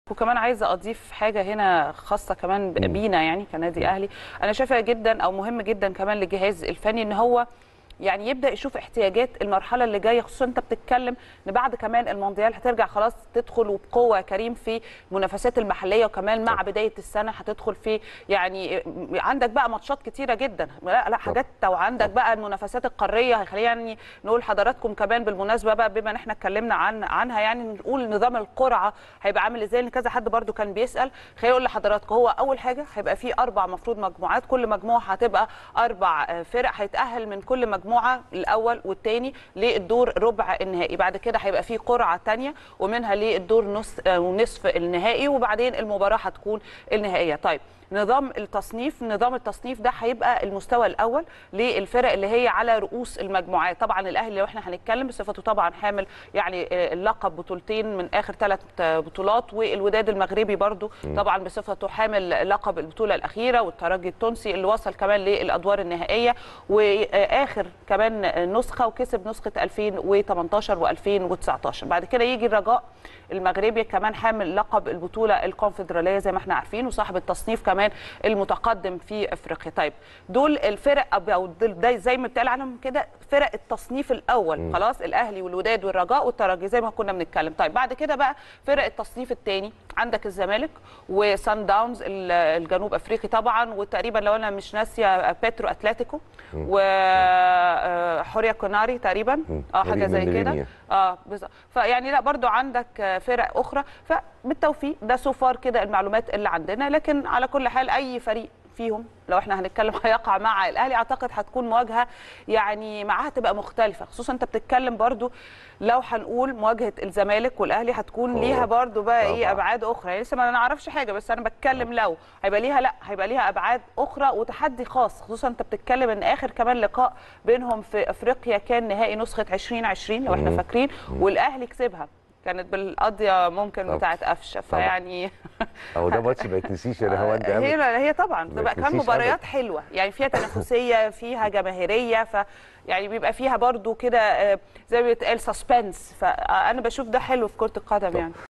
وكمان عايزه اضيف حاجه هنا خاصه كمان بينا يعني كنادي اهلي انا شايفه جدا او مهم جدا كمان للجهاز الفني ان هو يعني يبدا يشوف احتياجات المرحله اللي جايه خصوصا انت بتتكلم ان بعد كمان المونديال هترجع خلاص تدخل وبقوه يا كريم في المنافسات المحليه وكمان مع بدايه السنه هتدخل في يعني عندك بقى ماتشات كتيره جدا لا لا حاجات وعندك بقى المنافسات القاريه خلينا يعني نقول حضراتكم كمان بالمناسبه بقى بما ان احنا اتكلمنا عن عنها يعني نقول نظام القرعه هيبقى عامل ازاي لان كذا حد برده كان بيسال خليني اقول لحضراتكم هو اول حاجه هيبقى في اربع مفروض مجموعات كل مجموعه هتبقى اربع فرق هيتاهل من كل مجموعه المجموعه الاول والثاني للدور ربع النهائي بعد كده هيبقى في قرعه ثانيه ومنها للدور نص ونصف النهائي وبعدين المباراه هتكون النهائيه طيب نظام التصنيف نظام التصنيف ده هيبقى المستوى الاول للفرق اللي هي على رؤوس المجموعات طبعا الاهلي لو احنا هنتكلم بصفته طبعا حامل يعني اللقب بطولتين من اخر ثلاث بطولات والوداد المغربي برضو طبعا بصفته حامل لقب البطوله الاخيره والترجي التونسي اللي وصل كمان للادوار النهائيه واخر كمان نسخه وكسب نسخه 2018 و2019 بعد كده يجي الرجاء المغربي كمان حامل لقب البطوله الكونفدراليه زي ما احنا عارفين وصاحب التصنيف كمان المتقدم في افريقيا طيب دول الفرق او ده زي ما بتقال عنهم كده فرق التصنيف الاول م. خلاص الاهلي والوداد والرجاء والترجي زي ما كنا بنتكلم طيب بعد كده بقى فرق التصنيف الثاني عندك الزمالك وسان داونز الجنوب افريقي طبعا وتقريبا لو انا مش ناسيه بيترو اتلتيكو وحوريا كوناري تقريبا اه حاجه زي كده اه بالظبط فيعني لا برضو عندك فرق اخرى فبالتوفيق ده سوفار كده المعلومات اللي عندنا لكن على كل حال اي فريق فيهم لو احنا هنتكلم هيقع مع الاهلي اعتقد هتكون مواجهه يعني معاها تبقى مختلفه خصوصا انت بتتكلم برضو لو هنقول مواجهه الزمالك والاهلي هتكون أوه. ليها برضو بقى طبعا. ايه ابعاد اخرى يعني لسه ما نعرفش حاجه بس انا بتكلم لو هيبقى ليها لا هيبقى ليها ابعاد اخرى وتحدي خاص خصوصا انت بتتكلم ان اخر كمان لقاء بينهم في افريقيا كان نهائي نسخه 2020 لو احنا فاكرين والاهلي كسبها كانت بالقضيه ممكن بتاعت قفشه فيعني اهو ده ماتش ما يتنسيش يا هو انت هي هي طبعا بتبقى كمان مباريات حلوه يعني فيها تنافسيه فيها جماهيريه ف يعني بيبقى فيها برضو كده زي ما بيتقال سسبنس فانا بشوف ده حلو في كره القدم يعني